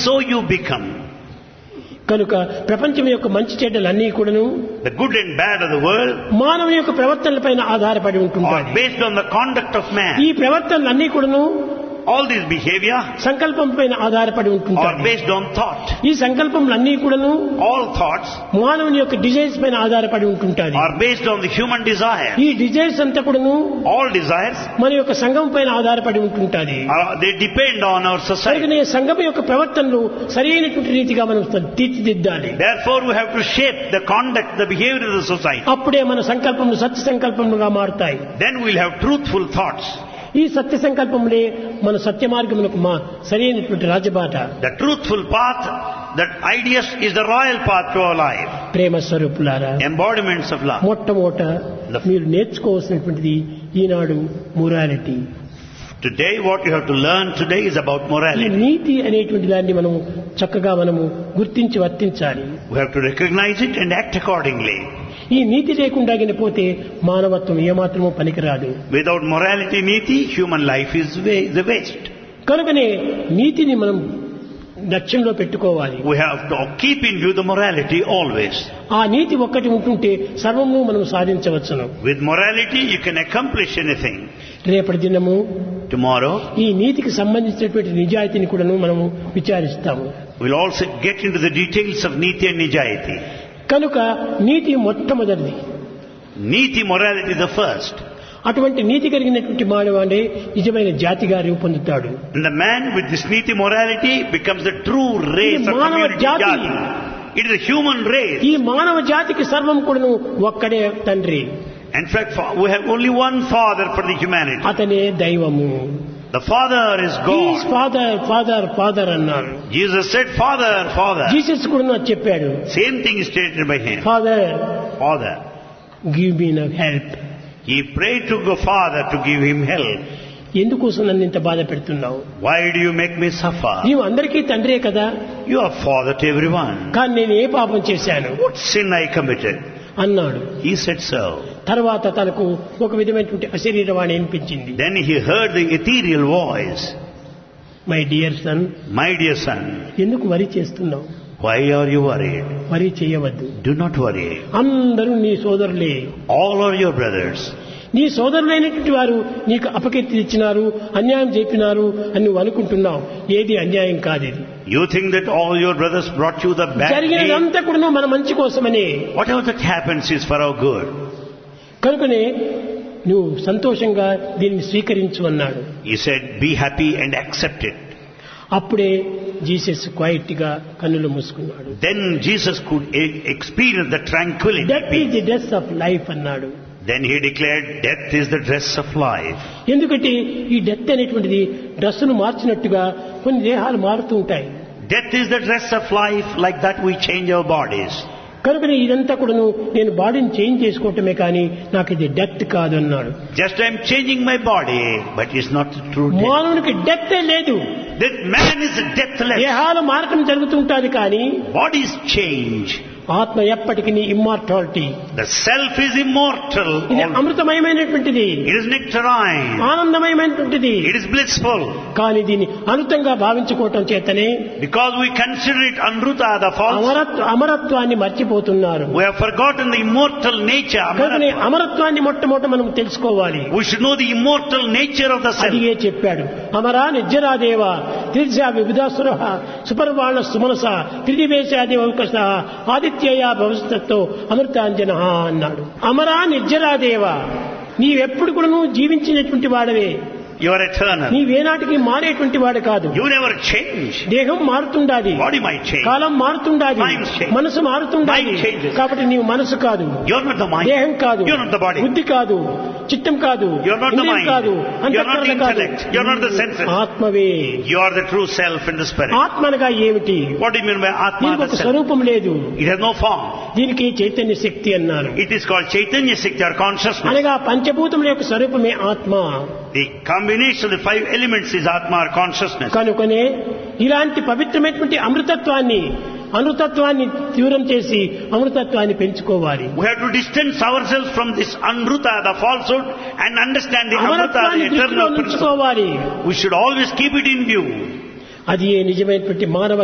so you become. కనుక ప్రపంచం యొక్క మంచి చెడ్డలన్నీ కూడాను The good and bad of the world మానవుని యొక్క ప్రవర్తనలపైన ఆధారపడి are ఉంటుంటాయి based on the conduct of man. ఈ ప్రవర్తనలన్నీ కూడాను All this behavior సంకల్పం పైన ఆధారపడి are ఉంటుంటాయి based on thought. ఈ సంకల్పములన్నీ కూడాను All thoughts మానవుని యొక్క డిజైర్స్ పైన ఆధారపడి ఉంటుంటాయి are based on the human desire. ఈ డిజైర్స్ అంతా కూడాను All desires మన యొక్క సంఘం పైన ఆధారపడి ఉంటుంటాది are, they depend on our society. కనుకనే సంఘం యొక్క ప్రవర్తనలు సరైనటువంటి రీతిగా మనం తీర్చిదిద్దాలి Therefore, we have to shape the conduct, the behavior of the society. అప్పుడే మన సంకల్పములు సత్య సంకల్పములుగా మారుతాయి Then we'll have truthful thoughts. ఈ సత్య సంకల్పములే మన సత్య మార్గములకు మా సరైనటువంటి రాజబాట The truthful path, that ideas is the royal path to our life. ప్రేమ స్వరూపులారా Embodiments of love. మొట్టమొదట మీరు నేర్చుకోవాల్సినటువంటిది ఈనాడు morality Today, what you have to learn today is about ఈ morality. నీతి అనేటువంటి దాన్ని మనం చక్కగా మనము గుర్తించి వర్తించాలి We have to recognize it and act accordingly. ఈ నీతి లేకుండా పోతే మానవత్వం ఏమాత్రమూ పనికిరాదు Without morality, niti, human life is wa- the waste. కనుకనే నీతిని మనం లక్ష్యంలో పెట్టుకోవాలి We have to keep in view the morality always. ఆ నీతి ఒక్కటి ఉంటుంటే సర్వము మనం సాధించవచ్చును With morality, you can accomplish anything. రేపటి దినము Tomorrow, ఈ నీతికి సంబంధించినటువంటి నిజాయితీని కూడాను మనము విచారిస్తాము we'll also get into the details of niti and nijayati. కనుక నీతి మొట్టమొదటిది Niti, morality, the first. అటువంటి నీతి కలిగినటువంటి మానవాడే నిజమైన జాతిగా రూపొందుతాడు And the man with this niti morality becomes the true race of మానవ community జాతి. jati. It is a human race. ఈ మానవ జాతికి సర్వం కూడాను ఒక్కడే తండ్రి In fact, fa- we have only one father for the humanity. అతనే దైవము The father is God. Father father father అన్నారు Jesus said, Father, Father. Jesus కూడా నాకు చెప్పాడు Same thing is stated by him. Father Father. Give me now help He prayed to the Father to give him help. ఎందుకోసం నన్ను ఇంత బాధ పెడుతున్నావు Why do you make me suffer? నీవు అందరికీ తండ్రే కదా You are father to everyone. కానీ నేను ఏ పాపం చేశాను What sin I committed? అన్నాడు He said so. తర్వాత తనకు ఒక విధమైనటువంటి అశరీరవాణి అనిపించింది Then he heard the ethereal voice. My dear son My dear son, ఎందుకు వరి చేస్తున్నావు why are you worried? వరి చేయవద్దు Do not worry. అందరూ నీ సోదరులే All are your brothers. నీ సోదరులైనటువంటి వారు నీకు అపకీర్తి ఇచ్చినారు అన్యాయం చెప్పినారు అని నువ్వు అనుకుంటున్నావు ఏది అన్యాయం కాదు ఇది You think that all your brothers brought you the bad deed? జరిగినదంతా కూడా మన మంచి కోసమనే Whatever that happens is for our good. కనుకనే నువ్వు సంతోషంగా దీన్ని స్వీకరించు అన్నాడు He said, be happy and accept it. అప్పుడే జీసస్ క్వైట్ గా కన్నులు మూసుకున్నాడు Then Jesus could e- experience the tranquility. Death is the death of life అన్నాడు Then he declared, death is the dress of life. ఎందుకంటే ఈ death అనేటువంటిది డ్రెస్సును మార్చినట్టుగా కొన్ని దేహాలు మారుతూ ఉంటాయి Death is the dress of life, like that we change our bodies. కనుకనే ఇదంతా కూడాను నేను బాడీని చేంజ్ చేసుకోవటమే కానీ నాకు ఇది డెత్ కాదు అన్నాడు Just I'm changing my body, but it's not the true death. మానవునికి డెత్ లేదు That man is deathless. దేహాలు మారటం జరుగుతుంటాది కానీ Bodies change. ఆత్మ ఎప్పటికీ immortality The self is immortal. ఇది అమృతమయమైనటువంటిది It is nectarine. ఆనందమయమైనటువంటిది It is blissful. కానీ దీన్ని అనుతంగా భావించుకోవటం చేతనే Because we consider it anruta, the false. అమరత్వ అమరత్వాన్ని మర్చిపోతున్నారు We have forgotten the immortal nature. కనుకనే Amarata. అమరత్వాన్ని మొట్టమొదట మనం తెలుసుకోవాలి We should know the immortal nature of the self. అదిగే చెప్పాడు అమరా నిజ్జరాదేవ తిర్జా విబుధాసుర సుపర్వాణ సుమనస త్రిదివేశాది అవకశ ఆదిత్యయ భవిష్యత్తో అమృతాంజన అన్నాడు అమరా నిర్జరాదేవ నీవెప్పుడు కూడా నువ్వు జీవించినటువంటి వాడవే You are eternal. నీవేనాటికి మారేటువంటి వాడు కాదు You never change. దేహం మారుతుండాది Body might change. కాలం మారుతుండాది Times change. మనసు మారుతుండాది Mind changes. కాబట్టి నీవు మనసు కాదు You're not the mind. దేహం కాదు You're not the body. బుద్ధి కాదు చిత్తం కాదు You're not the ఇంద్రియం mind. కాదు You're not the అంతఃకరణ కాదు intellect. You're not the senses. ఆత్మవే You are the true self in the spirit. ఆత్మనగా ఏమిటి What do you mean by Atma, దీనికి the ఒక self? స్వరూపం లేదు It has no form. దీనికి చైతన్య శక్తి అన్నారు It is called Chaitanya Sikti or consciousness. అనగా పంచభూతముల యొక్క స్వరూపమే ఆత్మ The combination of the five elements is Atma or consciousness. కనుకనే ఇలాంటి పవిత్రమైనటువంటి అమృతత్వాన్ని అమృతత్వాన్ని తీవ్రం చేసి అమృతత్వాన్ని పెంచుకోవాలి We have to distance ourselves from this Anruta, the falsehood, and understand the Amrita, అమరత్వాన్ని the దృష్టిలో eternal principle. ఉంచుకోవాలి We should always keep it in view. అది ఏ నిజమైనటువంటి మానవ